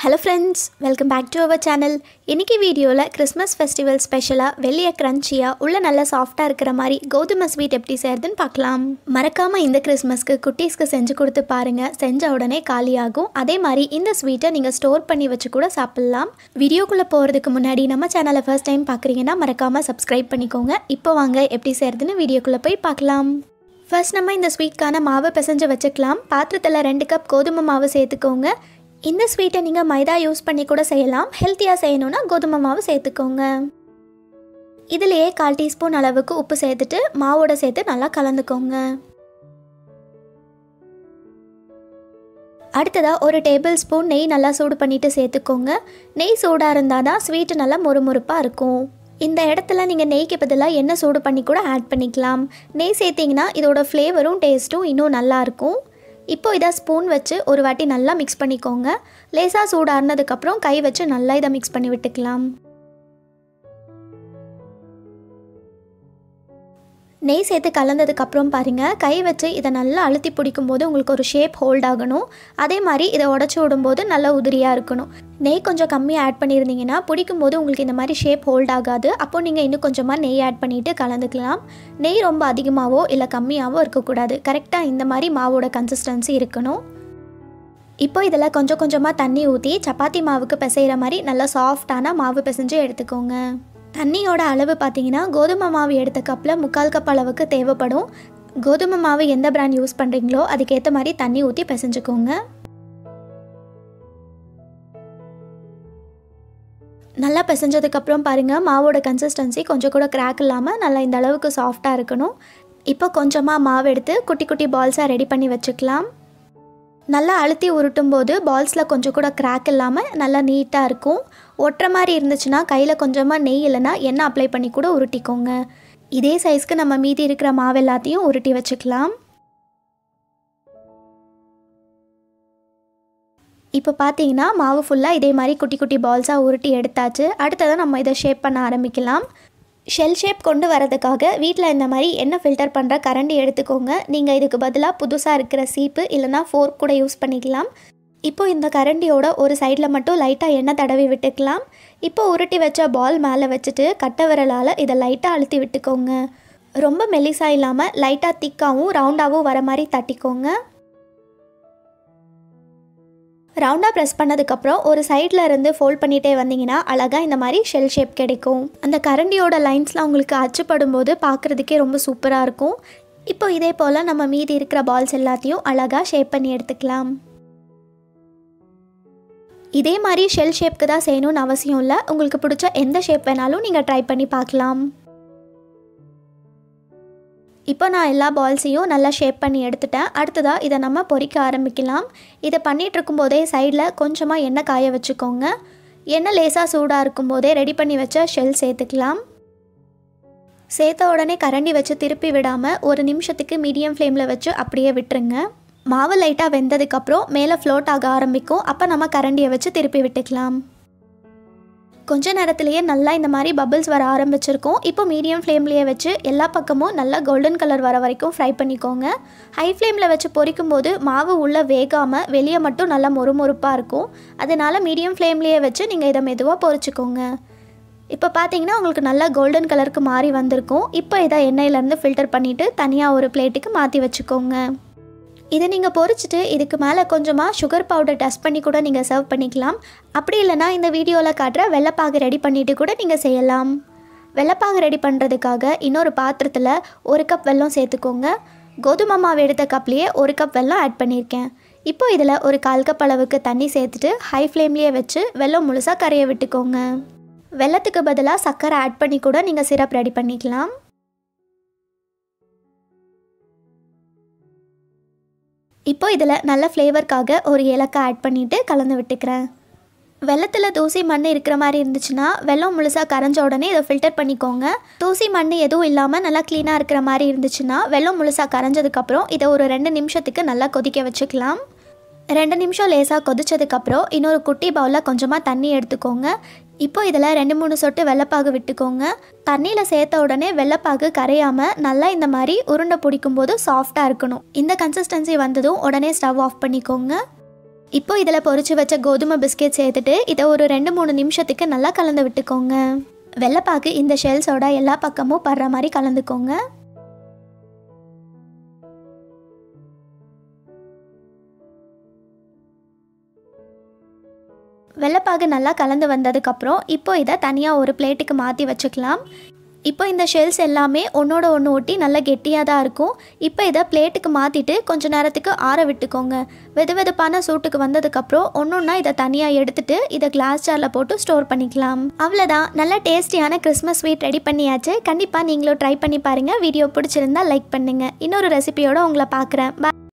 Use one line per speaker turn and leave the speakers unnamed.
hello friends welcome back to our channel இன்னைக்கு வீடியோவில் Christmas festival ஸ்பெஷலாக வெளியே க்ரன்ச்சியாக உள்ள நல்லா சாஃப்டாக இருக்கிற மாதிரி கோதுமை ஸ்வீட் எப்படி செய்யறதுன்னு பார்க்கலாம் மறக்காமல் இந்த கிறிஸ்மஸ்க்கு குட்டீஸ்க்கு செஞ்சு கொடுத்து பாருங்கள் செஞ்ச உடனே காலியாகும் அதே மாதிரி இந்த ஸ்வீட்டை நீங்கள் ஸ்டோர் பண்ணி வச்சு கூட சாப்பிட்லாம் வீடியோக்குள்ளே போகிறதுக்கு முன்னாடி நம்ம சேனலை ஃபர்ஸ்ட் டைம் பார்க்குறீங்கன்னா மறக்காமல் சப்ஸ்கிரைப் பண்ணிக்கோங்க இப்போ வாங்க எப்படி செய்யறதுன்னு வீடியோக்குள்ளே போய் பார்க்கலாம் ஃபர்ஸ்ட் நம்ம இந்த ஸ்வீட்கான மாவை பிசைஞ்சு வச்சுக்கலாம் பாத்திரத்தில் ரெண்டு கப் கோதுமை மாவு சேர்த்துக்கோங்க இந்த ஸ்வீட்டை நீங்கள் மைதா யூஸ் பண்ணி கூட செய்யலாம் ஹெல்த்தியாக செய்யணும்னா கோதுமை மாவு சேர்த்துக்கோங்க இதுலேயே கால் டீஸ்பூன் அளவுக்கு உப்பு சேர்த்துட்டு மாவோட சேர்த்து நல்லா கலந்துக்கோங்க அடுத்ததாக ஒரு டேபிள் ஸ்பூன் நெய் நல்லா சூடு பண்ணிவிட்டு சேர்த்துக்கோங்க நெய் சூடாக இருந்தால் தான் ஸ்வீட்டு நல்லா மொறுமொறுப்பாக இருக்கும் இந்த இடத்துல நீங்கள் நெய்க்கு பதிலாக எண்ணெய் சூடு பண்ணி கூட ஆட் பண்ணிக்கலாம் நெய் சேர்த்திங்கன்னா இதோட ஃப்ளேவரும் டேஸ்ட்டும் இன்னும் நல்லாயிருக்கும் இப்போ இதை ஸ்பூன் வச்சு ஒரு வாட்டி நல்லா மிக்ஸ் பண்ணிக்கோங்க லேசாக சூடாறினதுக்கப்புறம் கை வச்சு நல்லா இதை மிக்ஸ் பண்ணி விட்டுக்கலாம் நெய் சேர்த்து கலந்ததுக்கப்புறம் பாருங்கள் கை வச்சு இதை நல்லா அழுத்தி பிடிக்கும் போது உங்களுக்கு ஒரு ஷேப் ஹோல்ட் ஆகணும் அதே மாதிரி இதை உடச்சி விடும்போது நல்லா உதிரியாக இருக்கணும் நெய் கொஞ்சம் கம்மியாக ஆட் பண்ணியிருந்தீங்கன்னா பிடிக்கும் போது உங்களுக்கு இந்த மாதிரி ஷேப் ஹோல்ட் ஆகாது அப்போ நீங்கள் இன்னும் கொஞ்சமாக நெய் ஆட் பண்ணிவிட்டு கலந்துக்கலாம் நெய் ரொம்ப அதிகமாகவோ இல்லை கம்மியாகவோ இருக்கக்கூடாது கரெக்டாக இந்த மாதிரி மாவோட கன்சிஸ்டன்சி இருக்கணும் இப்போ இதில் கொஞ்சம் கொஞ்சமாக தண்ணி ஊற்றி சப்பாத்தி மாவுக்கு பிசைகிற மாதிரி நல்லா சாஃப்டான மாவு பிசைஞ்சு எடுத்துக்கோங்க தண்ணியோட அளவு பார்த்தீங்கன்னா கோதுமை மாவு எடுத்த கப்பில் முக்கால் கப் அளவுக்கு தேவைப்படும் கோதுமை மாவு எந்த பிராண்ட் யூஸ் பண்ணுறீங்களோ அதுக்கேற்ற மாதிரி தண்ணி ஊற்றி பிசைஞ்சுக்கோங்க நல்லா பிசைஞ்சதுக்கப்புறம் பாருங்கள் மாவோட கன்சிஸ்டன்சி கொஞ்சம் கூட கிராக் இல்லாமல் நல்லா இந்த அளவுக்கு சாஃப்டாக இருக்கணும் இப்போ கொஞ்சமாக மாவு எடுத்து குட்டி குட்டி பால்ஸாக ரெடி பண்ணி வச்சுக்கலாம் நல்லா அழுத்தி உருட்டும் போது பால்ஸில் கொஞ்சம் கூட கிராக் இல்லாமல் நல்லா நீட்டாக இருக்கும் ஒட்டுற மாதிரி இருந்துச்சுன்னா கையில் கொஞ்சமாக நெய் இல்லைன்னா எண்ணெய் அப்ளை பண்ணி கூட உருட்டிக்கோங்க இதே சைஸ்க்கு நம்ம மீதி இருக்கிற மாவு எல்லாத்தையும் உருட்டி வச்சுக்கலாம் இப்போ பார்த்தீங்கன்னா மாவு ஃபுல்லாக இதே மாதிரி குட்டி குட்டி பால்ஸாக உருட்டி எடுத்தாச்சு அடுத்ததான் நம்ம இதை ஷேப் பண்ண ஆரம்பிக்கலாம் ஷெல் ஷேப் கொண்டு வரதுக்காக வீட்டில் இந்த மாதிரி எண்ணெய் ஃபில்டர் பண்ணுற கரண்டி எடுத்துக்கோங்க நீங்கள் இதுக்கு பதிலாக புதுசாக இருக்கிற சீப்பு இல்லைனா ஃபோர்க் கூட யூஸ் பண்ணிக்கலாம் இப்போ இந்த கரண்டியோட ஒரு சைடில் மட்டும் லைட்டாக எண்ணெய் தடவி விட்டுக்கலாம் இப்போ உருட்டி வச்ச பால் மேலே வச்சுட்டு கட்டை விரலால் இதை லைட்டாக அழுத்தி விட்டுக்கோங்க ரொம்ப மெலிசாக இல்லாமல் லைட்டாக திக்காகவும் ரவுண்டாகவும் வர மாதிரி தட்டிக்கோங்க ரவுண்டாக ப்ரெஸ் பண்ணதுக்கப்புறம் ஒரு சைடில் இருந்து ஃபோல்ட் பண்ணிகிட்டே வந்தீங்கன்னா அழகாக இந்த மாதிரி ஷெல் ஷேப் கிடைக்கும் அந்த கரண்டியோட லைன்ஸ்லாம் உங்களுக்கு அச்சுப்படும் போது பார்க்குறதுக்கே ரொம்ப சூப்பராக இருக்கும் இப்போ இதே போல் நம்ம மீதி இருக்கிற பால்ஸ் எல்லாத்தையும் அழகாக ஷேப் பண்ணி எடுத்துக்கலாம் இதே மாதிரி ஷெல் ஷேப்க்கு தான் செய்யணும்னு அவசியம் இல்லை உங்களுக்கு பிடிச்ச எந்த ஷேப் வேணாலும் நீங்கள் ட்ரை பண்ணி பார்க்கலாம் இப்போ நான் எல்லா பால்ஸையும் நல்லா ஷேப் பண்ணி எடுத்துட்டேன் அடுத்ததாக இதை நம்ம பொரிக்க ஆரம்பிக்கலாம் இதை பண்ணிகிட்டு இருக்கும்போதே சைடில் கொஞ்சமாக எண்ணெய் காய வச்சுக்கோங்க எண்ணெய் லேசாக சூடாக இருக்கும்போதே ரெடி பண்ணி வச்ச ஷெல் சேர்த்துக்கலாம் சேர்த்த உடனே கரண்டி வச்சு திருப்பி விடாமல் ஒரு நிமிஷத்துக்கு மீடியம் ஃப்ளேமில் வச்சு அப்படியே விட்டுருங்க மாவு லைட்டாக வெந்ததுக்கப்புறம் மேலே ஃப்ளோட் ஆக ஆரம்பிக்கும் அப்போ நம்ம கரண்டியை வச்சு திருப்பி விட்டுக்கலாம் கொஞ்ச நேரத்திலேயே நல்லா இந்த மாதிரி பபிள்ஸ் வர ஆரம்பிச்சிருக்கும் இப்போ மீடியம் ஃப்ளேம்லேயே வச்சு எல்லா பக்கமும் நல்லா கோல்டன் கலர் வர வரைக்கும் ஃப்ரை பண்ணிக்கோங்க ஹை ஃப்ளேமில் வச்சு பொரிக்கும் போது மாவு உள்ளே வேகாமல் வெளியே மட்டும் நல்லா மொறுமொறுப்பாக இருக்கும் அதனால் மீடியம் ஃப்ளேம்லேயே வச்சு நீங்கள் இதை மெதுவாக பொரிச்சுக்கோங்க இப்போ பார்த்தீங்கன்னா உங்களுக்கு நல்லா கோல்டன் கலருக்கு மாறி வந்திருக்கும் இப்போ இதை எண்ணெயிலேருந்து ஃபில்டர் பண்ணிவிட்டு தனியாக ஒரு பிளேட்டுக்கு மாற்றி வச்சுக்கோங்க இதை நீங்கள் பொரிச்சிட்டு இதுக்கு மேலே கொஞ்சமாக சுகர் பவுடர் டஸ்ட் பண்ணி கூட நீங்கள் சர்வ் பண்ணிக்கலாம் அப்படி இல்லைனா இந்த வீடியோவில் காட்டுற வெள்ளைப்பாகு ரெடி பண்ணிவிட்டு கூட நீங்கள் செய்யலாம் வெள்ளைப்பாகு ரெடி பண்ணுறதுக்காக இன்னொரு பாத்திரத்தில் ஒரு கப் வெல்லம் சேர்த்துக்கோங்க கோதுமை மாவு எடுத்த கப்லேயே ஒரு கப் வெல்லம் ஆட் பண்ணியிருக்கேன் இப்போ இதில் ஒரு கால் கப் அளவுக்கு தண்ணி சேர்த்துட்டு ஹை ஃப்ளேம்லேயே வச்சு வெல்லம் முழுசாக கரைய விட்டுக்கோங்க வெள்ளத்துக்கு பதிலாக சர்க்கரை ஆட் பண்ணி கூட நீங்கள் சிரப் ரெடி பண்ணிக்கலாம் இப்போ இதில் நல்ல ஃப்ளேவர்க்காக ஒரு ஏலக்காய் ஆட் பண்ணிவிட்டு கலந்து விட்டுக்கிறேன் வெள்ளத்தில் தூசி மண் இருக்கிற மாதிரி இருந்துச்சுன்னா வெள்ளம் முழுசாக கரைஞ்ச உடனே இதை ஃபில்டர் பண்ணிக்கோங்க தூசி மண் எதுவும் இல்லாமல் நல்லா க்ளீனாக இருக்கிற மாதிரி இருந்துச்சுன்னா வெள்ளம் முழுசாக கரைஞ்சதுக்கப்புறம் இதை ஒரு ரெண்டு நிமிஷத்துக்கு நல்லா கொதிக்க வச்சுக்கலாம் ரெண்டு நிமிஷம் லேசாக கொதிச்சதுக்கப்புறம் இன்னொரு குட்டி பவுலில் கொஞ்சமாக தண்ணி எடுத்துக்கோங்க இப்போ இதில் ரெண்டு மூணு சொட்டு வெள்ளைப்பாகு விட்டுக்கோங்க தண்ணியில் சேர்த்த உடனே வெள்ளைப்பாகு கரையாமல் நல்லா இந்த மாதிரி உருண்டை பிடிக்கும் போது சாஃப்டாக இருக்கணும் இந்த கன்சிஸ்டன்சி வந்ததும் உடனே ஸ்டவ் ஆஃப் பண்ணிக்கோங்க இப்போ இதில் பொரிச்சு வச்ச கோதுமை பிஸ்கெட் சேர்த்துட்டு இதை ஒரு ரெண்டு மூணு நிமிஷத்துக்கு நல்லா கலந்து விட்டுக்கோங்க வெள்ளைப்பாக்கு இந்த ஷெல்ஸோட எல்லா பக்கமும் படுற மாதிரி கலந்துக்கோங்க வெள்ளைப்பாகு நல்லா கலந்து வந்ததுக்கப்புறம் இப்போ இதை தனியாக ஒரு பிளேட்டுக்கு மாற்றி வச்சுக்கலாம் இப்போ இந்த ஷெல்ஸ் எல்லாமே ஒன்றோட ஒன்று ஒட்டி நல்லா கெட்டியாக தான் இருக்கும் இப்போ இதை பிளேட்டுக்கு மாற்றிட்டு கொஞ்ச நேரத்துக்கு ஆற விட்டுக்கோங்க வெது வெதுப்பான சூட்டுக்கு வந்ததுக்கப்புறம் ஒன்று ஒன்றா இதை தனியாக எடுத்துட்டு இதை கிளாஸ் ஜாரில் போட்டு ஸ்டோர் பண்ணிக்கலாம் அவ்வளோதான் நல்ல டேஸ்டியான கிறிஸ்மஸ் ஸ்வீட் ரெடி பண்ணியாச்சு கண்டிப்பாக நீங்களும் ட்ரை பண்ணி பாருங்கள் வீடியோ பிடிச்சிருந்தா லைக் பண்ணுங்கள் இன்னொரு ரெசிபியோட உங்களை பார்க்குறேன்